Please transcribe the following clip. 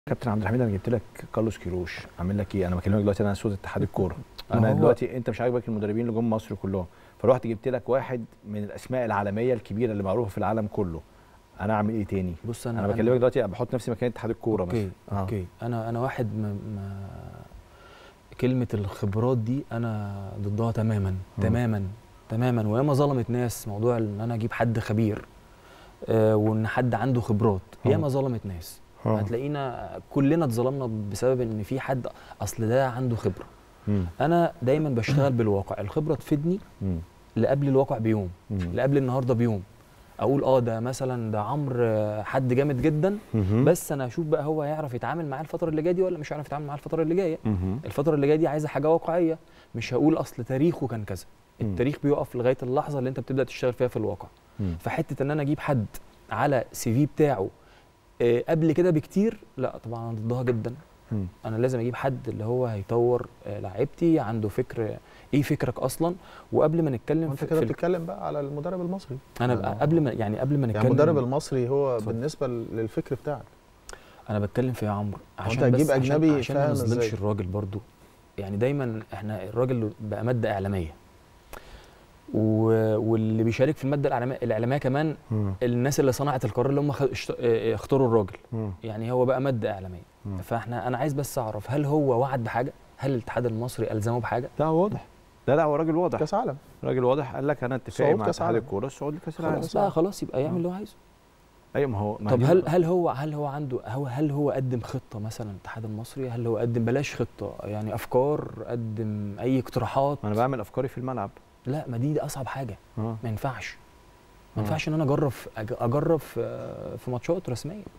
كابتن عبد الحميد انا جبت لك كارلوس كيروش عامل لك ايه انا بكلمك دلوقتي انا صوت اتحاد الكوره ما انا هو- دلوقتي انت مش عاجبك المدربين اللي جم مصر كلهم فرحت جبت لك واحد من الاسماء العالميه الكبيره اللي معروفه في العالم كله انا اعمل ايه تاني بص انا انا بكلمك دلوقتي بحط نفسي مكان اتحاد الكوره اوكي مثلا آه. اوكي انا انا واحد ما, ما كلمه الخبرات دي انا ضدها تماما مم. تماما تماما وياما ظلمت ناس موضوع ان انا اجيب حد خبير آه وان حد عنده خبرات مم. ياما ظلمت ناس آه. هتلاقينا كلنا اتظلمنا بسبب ان في حد اصل ده عنده خبره مم. انا دايما بشتغل بالواقع الخبره تفيدني مم. لقبل الواقع بيوم مم. لقبل النهارده بيوم اقول اه ده مثلا ده عمرو آه، حد جامد جدا مهم. بس انا اشوف بقى هو هيعرف يتعامل معاه الفتره اللي جايه دي ولا مش هيعرف يتعامل معاه الفتره اللي جايه مهم. الفتره اللي جايه دي عايزه حاجه واقعيه مش هقول اصل تاريخه كان كذا مم. التاريخ بيقف لغايه اللحظه اللي انت بتبدا تشتغل فيها في الواقع مم. فحته ان انا اجيب حد على سي في بتاعه آه، قبل كده بكتير لا طبعا انا ضدها جدا مم. انا لازم اجيب حد اللي هو هيطور آه، لعيبتي عنده فكر ايه فكرك اصلا وقبل ما نتكلم وانت في, كده في بتتكلم بقى على المدرب المصري انا آه. بقى قبل ما يعني قبل ما يعني نتكلم المدرب المصري هو اتفضل. بالنسبه للفكر بتاعك انا بتكلم في يا عمرو عشان هتجيب بس عشان- أجنبي عشان ما فاهم نظلمش إزاي؟ الراجل برضو يعني دايما احنا الراجل بقى ماده اعلاميه و... واللي بيشارك في الماده الاعلاميه الاعلاميه كمان مم. الناس اللي صنعت القرار اللي هم خ... اشت... اه، اختاروا الراجل مم. يعني هو بقى ماده اعلاميه مم. فاحنا انا عايز بس اعرف هل هو وعد بحاجه هل الاتحاد المصري الزمه بحاجه لا واضح لا لا هو راجل واضح كاس عالم راجل واضح قال لك انا اتفاقي صعود مع كأس اتحاد عالم. الكوره الصعود لكاس العالم خلاص بقى خلاص يبقى يعمل اللي هو عايزه ايوه ما هو ما طب دي هل بقى- هل هو هل هو عنده هو هل هو قدم خطه مثلا الاتحاد المصري هل هو قدم بلاش خطه يعني افكار قدم اي اقتراحات ما انا بعمل افكاري في الملعب لا ما دي, دي اصعب حاجه اه ما ينفعش ما آه. ينفعش ان انا اجرب أج- اجرب في في ماتشات رسميه